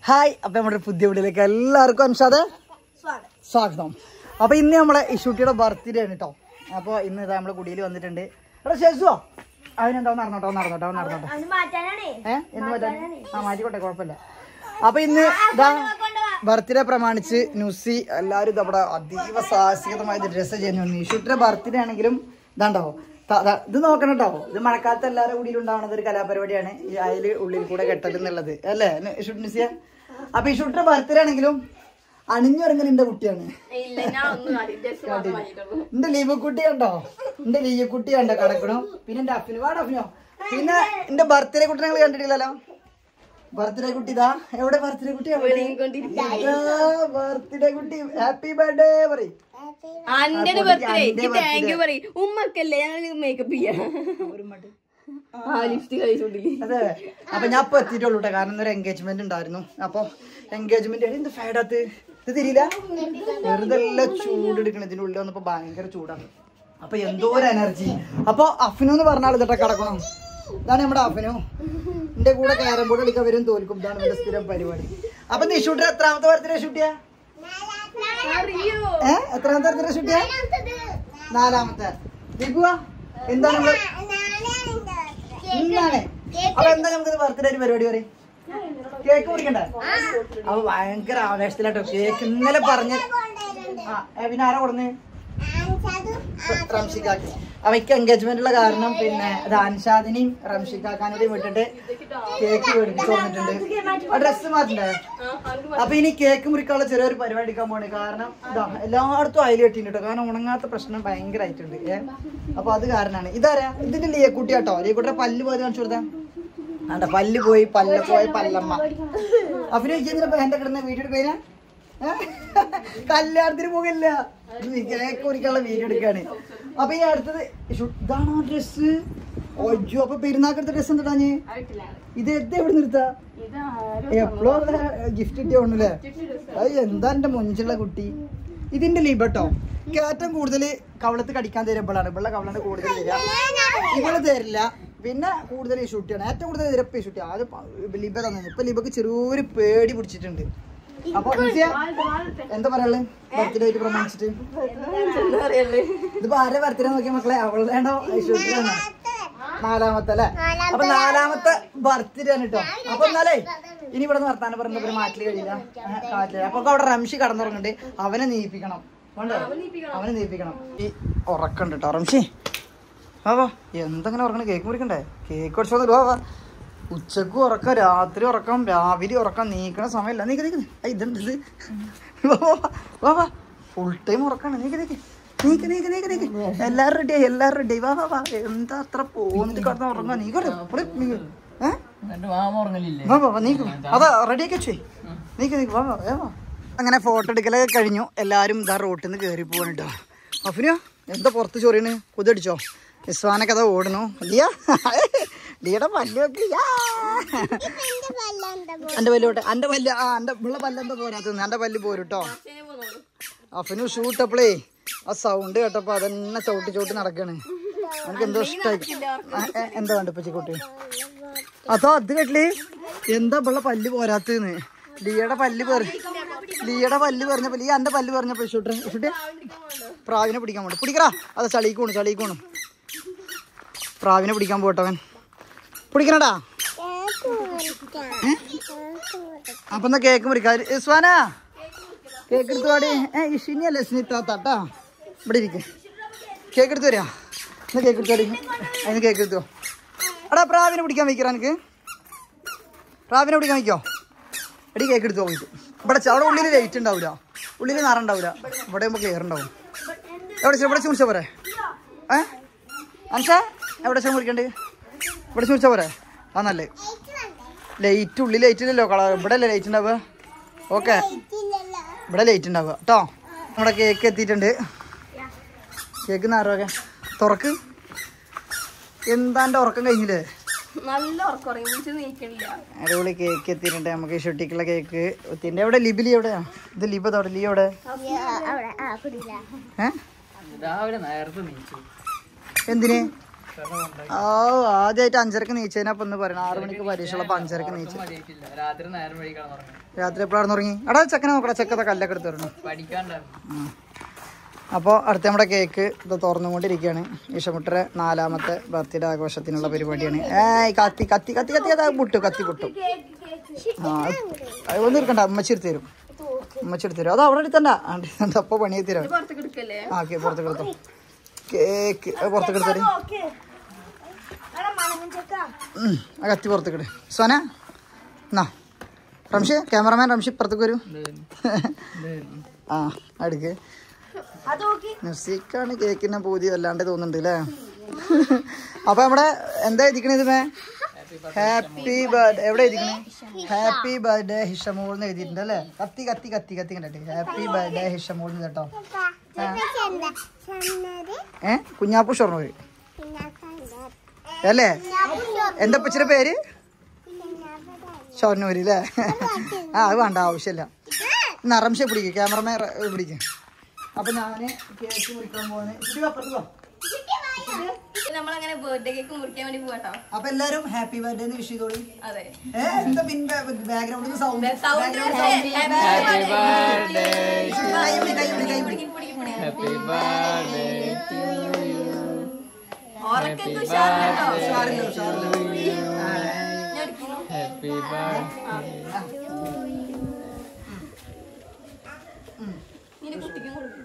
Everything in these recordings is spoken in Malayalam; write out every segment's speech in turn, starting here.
ഹായ് അപ്പൊ നമ്മുടെ പുതിയ വീട്ടിലേക്ക് എല്ലാവർക്കും അൻഷാദ് സ്വാഗതം അപ്പൊ ഇന്ന് നമ്മളെ ഇഷുട്ടിയുടെ ബർത്ത്ഡേ ആണ് കേട്ടോ അപ്പൊ ഇന്ന് ഇതാ നമ്മളെ കുടിയിൽ വന്നിട്ടുണ്ട് എടാ ശേഷോ അതിനെന്താ നടന്നോട്ടോ നടന്നോട്ടോ നടന്നോട്ടോ ഏഹ് എന്ന് പറ്റാൻ ആ മാറ്റിക്കോട്ടെ കുഴപ്പമില്ല അപ്പൊ ഇന്ന് ഇതാ ബർത്ത്ഡേ പ്രമാണിച്ച് നുസി എല്ലാവരും ഇതവിടെ അതീവ സാഹസികതമായ ഡ്രസ്സ് ചെയ്യുന്നു ഇഷുട്ടിയുടെ ബർത്ത്ഡേ ആണെങ്കിലും ഇതാണ്ടോ ത- ദാ ഇത് നോക്കണം കേട്ടോ ഇത് മഴക്കാലത്ത് എല്ലാവരുടെ കൂടിയിൽ ഉണ്ടാവുന്നത് ഒരു കലാപരിപാടിയാണ് ഈ അയല് ഉള്ളിൽ കൂടെ കെട്ടൽ എന്നുള്ളത് അല്ലേ ഇഷുട്ട് നുസിയ അപ്പൊ ഇഷുട്ടിയുടെ ബർത്ത്ഡേ ആണെങ്കിലും അണിഞ്ഞൊരുങ്ങൽ എന്റെ കുട്ടിയാണ് എന്റെ ലീവ് കുട്ടി കണ്ടോ എന്റെ ലീവ് കുട്ടി കണ്ടോ കിടക്കണു പിന്നെ എന്റെ അഫിന് വാ അഫിനോ പിന്നെ എന്റെ ബർത്ത്ഡേ കുട്ടി നിങ്ങൾ കണ്ടിട്ടില്ലല്ലോ ബർത്ത്ഡേ കുട്ടി ഇതാ എവിടെ ബർത്ത്ഡേ കുട്ടി ബർത്ത്ഡേ കുട്ടി ഹാപ്പി ബർത്ത്ഡേ പറയും അന്റെ അപ്പൊ ബർത്ത്ഡേ അന്റെ താങ്ക് യു പറയും ഉമ്മക്കല്ലേ ഞങ്ങൾ മേക്കപ്പ് ചെയ്യാം ആ ലിഫ്റ്റ് കഴിച്ചോണ്ടില്ലേ അതെ അപ്പൊ ഞാൻ ഇപ്പൊ എത്തിയിട്ടുള്ളൂ കേട്ടോ കാരണം ഒരു എൻഗേജ്മെന്റ് ഉണ്ടായിരുന്നു അപ്പൊ എൻഗേജ്മെന്റ് എന്ത് ഫേഡാത്ത് ഇത് തിരിയില്ല വെറുതെ എല്ലാം ചൂടെടുക്കണം ഇതിന്റെ ഉള്ളിൽ വന്നപ്പോ ഭയങ്കര ചൂടാണ് അപ്പൊ എന്തോ ഒരു എനർജി അപ്പൊ അഫിനു എന്ന് പറഞ്ഞാൽ ഇതൊക്കെ കിടക്കണം ഇതാണ് നമ്മുടെ അഫിനു എന്റെ കൂടെ ക്യാരം ബോർഡ് കളിക്കാൻ വരും തോൽക്കും ഇതാണ് എന്റെ സ്ഥിരം പരിപാടി അപ്പൊ നിഷൂട്ടിന് എത്രാമത്തെ ബർത്ത്ഡേ ഷൂട്ടിയാ ഏ എത്രാമത്തെ ബർത്ത്ഡേ ഷൂട്ടിയാ നാലാമത്തെ ദീപുവാ എന്താണ് നമ്മള് ഇന്നാണ് അപ്പൊ എന്താ നമുക്ക് ബർത്ത്ഡേ ഒരു പരിപാടി പറയും കേക്ക് മുറിക്കണ്ടേ അപ്പൊ ഭയങ്കര ആവേശത്തിലാട്ടോ കേക്ക് ഇന്നലെ പറഞ്ഞ ആ ഏ, പിന്നെ ആരാ കൊടുന്ന് റംഷിക്കാക്ക് അവയ്ക്ക് എൻഗേജ്മെന്റ് ഉള്ള കാരണം പിന്നെ അത് അൻഷാദിനെയും റംഷിക്കാക്കാനോടെയും വിട്ടിട്ട് കേക്ക് മേടിച്ചു വന്നിട്ടുണ്ട് ആ ഡ്രസ്സ് മാറ്റണ്ടേ അപ്പൊ ഇനി കേക്ക് മുറിക്കാനുള്ള ചെറിയൊരു പരിപാടി എടുക്കാൻ പോണേ കാരണം ഇതാ എല്ലായിടത്തും അയൽ കെട്ടിട്ടോ കാരണം ഉണങ്ങാത്ത പ്രശ്നം ഭയങ്കരമായിട്ടുണ്ട് ഏ അപ്പൊ അത് കാരണമാണ് ഇതാരാ ഇതിന്റെ ലിയക്കുട്ടി കേട്ടോ ലിയക്കുട്ടിയുടെ പല്ല് പോയത് കാണിച്ചു കൊടുത്താ ആണ്ട പല്ല് പോയി പല്ല പോയ പല്ലമ്മ അഭിനയിക്കുന്ന എന്റെ കിടന്ന വീഡിയോ എടുക്കാ കല്യാണത്തിന് പോകില്ല കേക്ക് കുറിക്കാനുള്ള വീഡിയോ എടുക്കാണ് അപ്പൊ ഈ അടുത്തത് ഷു- ഇതാണോ ഡ്രസ് ഒജു അപ്പൊ പെരുന്നാക്കടുത്ത ഡ്രസ് എന്താ ഇത് എത്ര എവിടെ നിർത്താ എപ്പോഴോ ഗിഫ്റ്റ് കിട്ടിയോണ്ടല്ലേ അത് എന്താ എന്റെ മുഞ്ചുള്ള കുട്ടി ഇതിന്റെ ലീബട്ടോ ഏറ്റവും കൂടുതൽ കവളത്ത് കടിക്കാൻ തരുമ്പോഴാണ് ഇവിടെ കവളാണ് കൂടുതൽ തരിക ഇവള് തരില്ല പിന്നെ കൂടുതൽ ഷൂട്ടിയാണ് ഏറ്റവും കൂടുതൽ തിരപ്പ് ഷൂട്ടിയാണ് അത് പ- ലിബ തന്നെ ഇപ്പൊ ലിബക്ക് ചെറിയൊരു പേടി പിടിച്ചിട്ടുണ്ട് അപ്പൊ നുസിയ, എന്താ പറയാള് ബർത്ത്ഡേ ആയിട്ട് പ്രമാണിച്ചിട്ട് ഇതിപ്പോ ആരുടെ ബർത്ത്ഡേ നോക്കിയ മക്കളെ അവളുടെ ഷൂട്ടിലാണ് നാലാമത്തെ അല്ലെ അപ്പൊ നാലാമത്തെ ബർത്ത്ഡേ ആണ് കേട്ടോ അപ്പൊ എന്നാലേ ഇനി ഇവിടെ നിന്ന് വർത്താനം പറഞ്ഞ ഒരു മാറ്റില് കഴിയില്ല ആ, കാറ്റില് അപ്പൊ അവിടെ റംഷി കടന്നുറങ്ങുന്നുണ്ട് അവനെ നീപ്പിക്കണം വേണ്ടോ അവനെ നീപ്പിക്കണം ഈ ഉറക്കണ്ട് കേട്ടോ റംഷി വാ വാ എന്തെങ്ങനെ ഉറങ്ങണ കേക്ക് മുറിക്കണ്ടേ കേക്ക് കുറച്ച് വാ വാ ഉച്ചക്കും ഉറക്കം രാത്രി ഉറക്കം രാവിലെ ഉറക്കം നീക്കണ സമയമില്ല നീക്ക് നീക്ക് ആ, ഇതെന്ത് ഇത് വാ വാ, വാ വാ വാ ഫുൾ ടൈം ഉറക്കാണ് നീക്ക് നീക്ക് നീക്ക് നീക്ക് നീക്ക് നീക്ക് എല്ലാരും റെഡിയായി എല്ലാരും റെഡിയായി വാ വാ വാ എന്താ അത്ര പോന്നിട്ട് കിടന്ന് ഉറങ്ങാ നീക്കട്ടെ ഏ വാ വാ വാ നീക്ക് അതാ റെഡിയാക്കി വെച്ചേ നീക്ക് നീക്ക് വാ വാ വാ വാ അങ്ങനെ ഫോട്ടോ എടുക്കലൊക്കെ കഴിഞ്ഞു എല്ലാരും ഇതാ റോട്ടിൽ നിന്ന് കയറി പോവാണ് കേട്ടോ അഫിനോ എന്താ പുറത്ത് ചൊറിയണ് കുതടിച്ചോ ഇസ്വാനൊക്കെ അതാ ഓടണു ലിയ ലിയുടെ പല്ല് വെക്കില്ല എന്റെ പല്ല് പോട്ടെ എന്റെ പല്ല് ആ എന്റെ ഉള്ള പല്ല് എന്താ പോരാത്തത് എന്റെ പല്ല് പോരുട്ടോ അഫിനു ഷൂട്ടപ്പളേ ആ സൗണ്ട് കേട്ടപ്പോ അതന്നെ ചവിട്ടി ചവിട്ടി നടക്കാണ് എനിക്ക് എന്തോ ഇഷ്ടായി ആ, എ, എന്താ വേണ്ട പച്ചിക്കുട്ടി അതോ അത് കേട്ടില്ലേ എന്താ ഉള്ള പല്ല് പോരാത്തന്ന് ലിയുടെ പല്ല് പേർ ലിയുടെ പല്ല് പറഞ്ഞപ്പോ ലീ എന്റെ പല്ല് പറഞ്ഞപ്പോ ഷൂട്ടർ ഷൂട്ടേ പ്രാവിനെ പിടിക്കാൻ പോട്ടെ പിടിക്കറാ അത് ചളിക്കോണു ചളിക്കോണു പ്രാവിനെ പിടിക്കാൻ പോട്ടവൻ പിടിക്കണടാ അപ്പൊ എന്നാ കേക്ക് മുറിക്കാം ഇസ്വാനാ കേക്ക് എടുത്ത് പാടി ഏ ഇഷിനിയല്ലേ സ്നിത്താത്താട്ടാ ഇവിടെ ഇരിക്കും കേക്ക് എടുത്ത് വരാ എന്നാ കേക്ക് എടുത്ത് പാടി അതിന് കേക്ക് എടുത്തോ എടാ പ്രാവിനെ പിടിക്കാൻ വയ്ക്കറ എനിക്ക് പ്രാവിനെ പിടിക്കാൻ വയ്ക്കോ എടി കേക്ക് എടുത്ത് പോയിട്ട് ഇവിടെ ചെ- അവിടെ ഉള്ളിൽ ലൈറ്റ് ഉണ്ടാവില്ല ഉള്ളിൽ നിറ ഉണ്ടാവില്ല ഇവിടെ ആകുമ്പോൾ ക്ലിയർ ഉണ്ടാവും എവിടെ ചെ- ഇവിടെ ചൂടിച്ചാ പോരെ ഏ അൻസാ എവിടെ ചെ മുറിക്കണ്ട് ഇവിടെ ചൂടിച്ചാ പോരെ ആ നല്ലേ ലൈറ്റ് ഉള്ളിൽ ലൈറ്റ് ഇല്ലല്ലോ കളർ ഇവിടെ അല്ലേ ലൈറ്റ് ഉണ്ടാവുക ഓക്കെ ഇവിടെ ലൈറ്റ് ഉണ്ടാവുക കേട്ടോ നമ്മുടെ കേക്ക് എത്തിയിട്ടുണ്ട് കേക്ക് നാരൊക്കെ തുറക്ക് എന്താണ്ട് ഉറക്കം കഴിഞ്ഞില്ലേ നല്ല ഉറക്കം ഉറങ്ങി വിളിച്ച് നീക്കണില്ല അടിപൊളി കേക്ക് എത്തിയിട്ടുണ്ട് നമുക്ക് ഷുട്ടിക്കുള്ള കേക്ക് എത്തിൻ്റെ എവിടെ ലിബിലി എവിടെയാ ഇത് ലിബ് അവിടെ ലീ എവിടെ ഏ രാവിലെ നേരത്തെ നീച്ചു എന്തിന് ഓ ആദ്യമായിട്ട് അഞ്ചരക്ക് നീച്ചതിനപ്പൊ ഒന്ന് പറയണം ആറു മണിക്ക് പരീക്ഷയുള്ളപ്പോ അഞ്ചരക്ക് നീച്ചു രാത്രി നേരം വഴി കിടന്നുറങ്ങി രാത്രി എപ്പോഴാണ് തുടങ്ങി എടാ ചെക്കനെ നോക്കടാ ചെക്കത്തെ കല്ലൊക്കെ എടുത്ത് തരണം പഠിക്കാണ്ടായിരുന്നു അപ്പോൾ അടുത്ത നമ്മുടെ കേക്ക് ഇത് തുറന്നുകൊണ്ടിരിക്കുകയാണ് ഈശമുട്ടറെ നാലാമത്തെ ബർത്ത്ഡേ ആഘോഷത്തിനുള്ള പരിപാടിയാണ് ഏയ് കത്തി കത്തി കത്തി കത്തി അതാ പൊട്ടു കത്തി പൊട്ടു ആ അത് ഒന്നും എടുക്കണ്ട അമ്മച്ചി എടുത്ത് തരും അമ്മച്ചി എടുത്ത് തരും അത് അവിടെ എടുത്തണ്ട അപ്പോൾ പണിയെ തരാം പുറത്തേക്ക് എടുക്കല്ലേ ആ കേ പുറത്തേക്ക് എടുത്തോ കേക്ക് അത് പുറത്തേക്ക് എടുത്തേ ആ കത്തി പുറത്തേക്ക് ഇട് സോന എന്നാ റംഷി ക്യാമറമാൻ റംഷി പുറത്തേക്ക് വരൂ ആ അടുക്ക് മ്യൂസിക്കാണ് കേക്കിനെ പൂതി വല്ലാണ്ട് തോന്നുന്നുണ്ട് അല്ലേ അപ്പൊ നമ്മുടെ എന്താ എഴുതിക്കണത് മേ ഹാപ്പി ബർത്ത്ഡേ എവിടെ എഴുതിക്കണേ ഹാപ്പി ബർത്ത്ഡേ ഹിഷമോൾ എന്ന് എഴുതിയിട്ടുണ്ട് അല്ലേ കത്തി കത്തി കത്തി കത്തി കണ്ടിട്ട് ഹാപ്പി ബർത്ത്ഡേ ഹിഷമോൾ എന്ന് കേട്ടോ ഏ കുഞ്ഞാപ്പു ഷൊർണൂര് അല്ലേ എന്താ പച്ചിയുടെ പേര് ഷൊർണൂര് അല്ലേ ആ അത് വേണ്ട ആവശ്യമില്ല നറംശ പിടിക്കും ക്യാമറമാൻ പിടിക്കും അപ്പൊ ഞാന് കേക്ക് മുറിക്കാൻ പോകുന്നത് നമ്മളങ്ങനെ ബർത്ത്ഡേ കേക്ക് മുറിക്കാൻ വേണ്ടി പോകട്ടോ അപ്പൊ എല്ലാരും ഹാപ്പി ബർത്ത്ഡേ എന്ന് വിഷ് ചെയ്തോളി അതെ ഏ എന്താ പിന്നെ ബാക്ക്ഗ്രൗണ്ടിൽ സൗണ്ട് സൗണ്ട് ഹാപ്പി ബർത്ത്ഡേ ഉറക്കൊക്കെ ഉഷാറുണ്ടോ ഹാപ്പി ബർത്ത്ഡേ നിന്റെ കുട്ടിക്കും കൊടുക്കും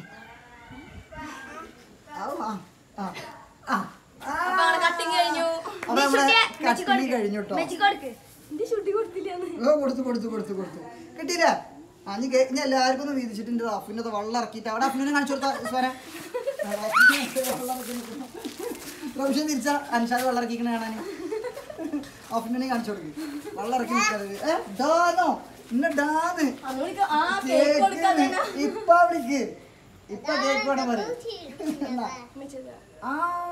അപ്പൊ അങ്ങനെ കട്ടിങ് കഴിഞ്ഞു അപ്പൊ നമ്മുടെ കട്ടിങ് കഴിഞ്ഞു കേട്ടോ എന്റെ ഷുട്ടി കൊടുത്തില്ലാന്ന് ഓ കൊടുത്തു കൊടുത്തു കൊടുത്തു കൊടുത്തു കിട്ടിയില്ല ആ നീ കേ- ഇനി എല്ലാവർക്കും ഒന്ന് വീതിച്ചിട്ടുണ്ട് അഫിനത് വെള്ളം ഇറക്കിയിട്ട് അവിടെ അഫിനെ കാണിച്ചു കൊടുത്താ സ്വര പ്രവശ്യം തിരിച്ച അൻഷാദ് വെള്ളം ഇറക്കിക്കണ കാണാൻ അഫിനെ കാണിച്ചു കൊടുക്കും വെള്ളം ഇറക്കി നിൽക്കാതെ ഏ ഡാന്നോ ഇന്ന ഡാന്ന് നമ്മൾക്ക് ആ കേക്ക് കൊടുക്കാൻ കേക്ക് തന്നെ ഇപ്പ വിളിക്ക് ഇപ്പൊ കേക്ക് വേണം പറയും ആ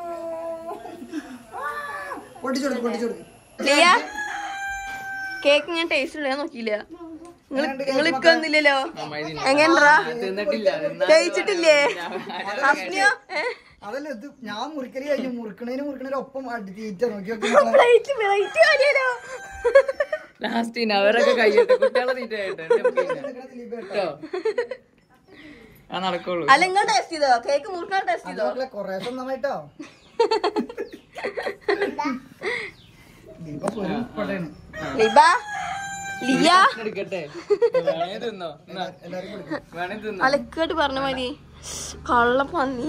പൊട്ടിച്ചെടുക്ക് പൊട്ടിച്ചെടുക്ക് ലിയ കേക്ക് ഞാൻ ടേസ്റ്റ് ഉള്ള നോക്കിയില്ല നിങ്ങൾ നിങ്ങൾ ഇക്കൊന്നില്ലല്ലോ എങ്ങനെടാ തിന്നിട്ടില്ല തിന്നാ കഴിച്ചിട്ടില്ലേ അഫ്നിയോ അതല്ല ഇത് ഞാൻ മുറിക്കല് കഴിഞ്ഞു മുറിക്കണേന് മുറിക്കണേന് ഒപ്പം അടി തീറ്റ നോക്കി നോക്കി പ്ലേറ്റ് പ്ലേറ്റ് മതിയല്ലോ ലാസ്റ്റ് അവരൊക്കെ കൈയിട്ട് കുട്ടികളെ തീറ്റ കേട്ടോ ആ നടക്കുള്ളൂ അല്ല നിങ്ങൾ ടേസ്റ്റ് ചെയ്തോ കേക്ക് മുറുക്കാൻ ടേസ്റ്റ് ചെയ്തോ കൊറേ നന്നായിട്ടോ ദീപ പൊരുപ്പടയാണ് ലിബ ലിയ എടുക്കട്ടെ വേണേ തിന്നോ എന്നാ, എല്ലാരും കൊടുക്കും വേണേ തിന്നോ അലക്കായിട്ട് പറഞ്ഞ മതി കള്ള പന്നി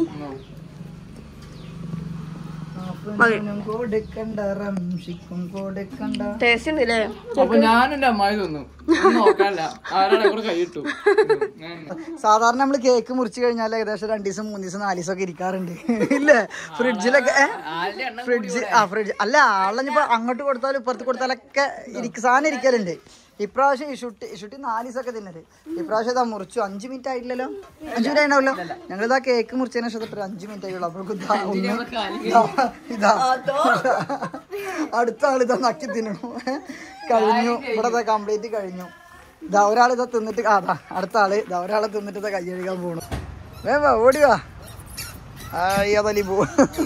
അപ്പനും കൊടുക്കണ്ട റംഷിക്കും കൊടുക്കണ്ട ടേസ്റ്റ് ഉണ്ട് അല്ലേ അപ്പൊ ഞാൻ എന്റെ അമ്മായി തിന്നു ഒന്നും നോക്കാല്ല ആരാണ് കൂടെ കൈയിട്ടു സാധാരണ നമ്മള് കേക്ക് മുറിച്ച് കഴിഞ്ഞാൽ ഏകദേശം രണ്ടു ദിവസം മൂന്ന് ദിവസം നാല് ദിവസം ഒക്കെ ഇരിക്കാറുണ്ട് ഇല്ലേ ഫ്രിഡ്ജിലൊക്കെ ഏ? ആരുടെ എണ്ണം ഫ്രിഡ്ജ് ആ ഫ്രിഡ്ജ് അല്ല ആളിനിപ്പോ അങ്ങോട്ട് കൊടുത്താലും ഇപ്പുറത്ത് കൊടുത്താലൊക്കെ ഇരിക്ക സാധനം ഇരിക്കലുണ്ട് ഇപ്രാവശ്യം ഇഷുട്ടി ഇഷുട്ടി നാല് ദിവസമൊക്കെ തിന്നത് ഇപ്രാവശ്യം ഇതാ മുറിച്ചു അഞ്ച് മിനിറ്റ് ആയിട്ടില്ലല്ലോ അഞ്ച് മിനിറ്റ് ആയിട്ടുണ്ടാവല്ലോ ഞങ്ങൾ ഇതാ കേക്ക് മുറിച്ചതിന് ശേഷം ഇത്ര അഞ്ച് മിനിറ്റ് ആയിട്ടുള്ളൂ അപ്പോഴേക്കും ഇതാ ഒന്ന് ഇതാ ഇതാ അടുത്ത ആൾ ഇതാ നക്കി തിന്നണു കഴിഞ്ഞു ഇവിടെ കംപ്ലീറ്റ് കഴിഞ്ഞു ഇതാ ഒരാൾ ഇതാ തിന്നിട്ട് ആ, അതാ അടുത്ത ആള് ഇതാ ഒരാളെ തിന്നിട്ട് ഇതാ കൈ കഴുകാൻ പോണു വേ വാ ഓടി വാ ആ തലി പോ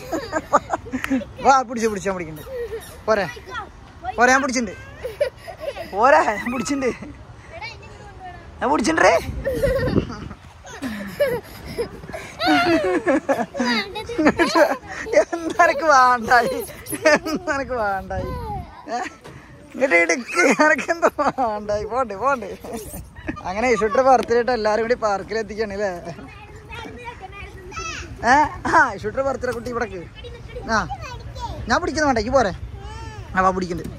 വാ പിടിച്ച് പിടിച്ച് ഞാൻ പിടിക്കണ്ട് പോരെ പോരെ ഞാൻ പിടിച്ചിട്ടുണ്ട് പോരാ ഞാൻ പിടിച്ചിട്ടുണ്ട് ഞാൻ പിടിച്ചിട്ടേ എന്തെനക്ക് വേണ്ടായി എന്തെനക്ക് വേണ്ടായി ഏ? ഇങ്ങോട്ട് ഇടുക്ക് എനക്ക് എന്താ വേണ്ടായി പോണ്ട് പോണ്ട് അങ്ങനെ ഇഷുട്ടർ ബർത്ത്ഡേ എല്ലാരും കൂടി പാർക്കിൽ എത്തിക്കാണ് അല്ലേ ഏ ആ ഇഷുട്ടർ ബർത്ത്ഡേ കുട്ടി ഇവിടക്ക് ആ ഞാൻ പിടിക്കുന്ന വേണ്ട ഈ പോരെ ആ വാ പിടിക്കണ്ട്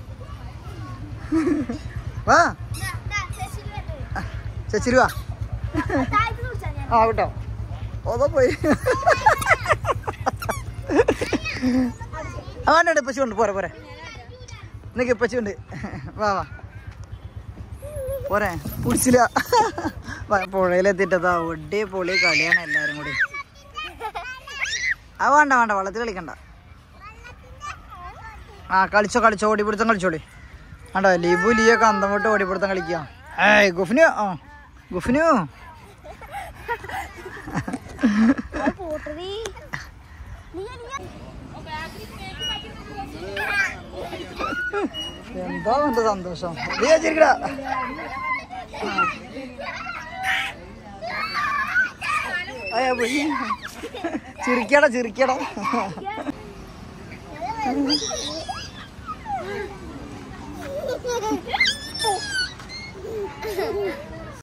വാ ചേച്ചിരി വാ ആ കേട്ടോ ഓതോ പോയി ആ വേണ്ട ഇപ്പച്ചി ഉണ്ട് പോരെ പോരെ നിനക്ക് ഇപ്പച്ചി ഉണ്ട് വാ വാ പോരെ പിടിച്ചില്ല വാ, പുഴയിലെത്തിട്ടതാ ഒഡേ പൊളി കളിയാണ് എല്ലാരും കൂടി ആ വേണ്ട വേണ്ട വെള്ളത്തിൽ കളിക്കണ്ട ആ കളിച്ചോ കളിച്ചോ ഓടിപ്പിടുത്തം കളിച്ചോളി ആണ്ടോ ലിബു ലിയൊക്കെ അന്തം വിട്ട് ഓടിപ്പിടുത്തം കളിക്കുക ഏയ് ഗുഫിനു ആ ഗുഫിനു എന്താ എന്റെ സന്തോഷം നീ ചിരിക്കടാ അയ്യ പോയി ചിരിക്കടാ ചിരിക്കടാ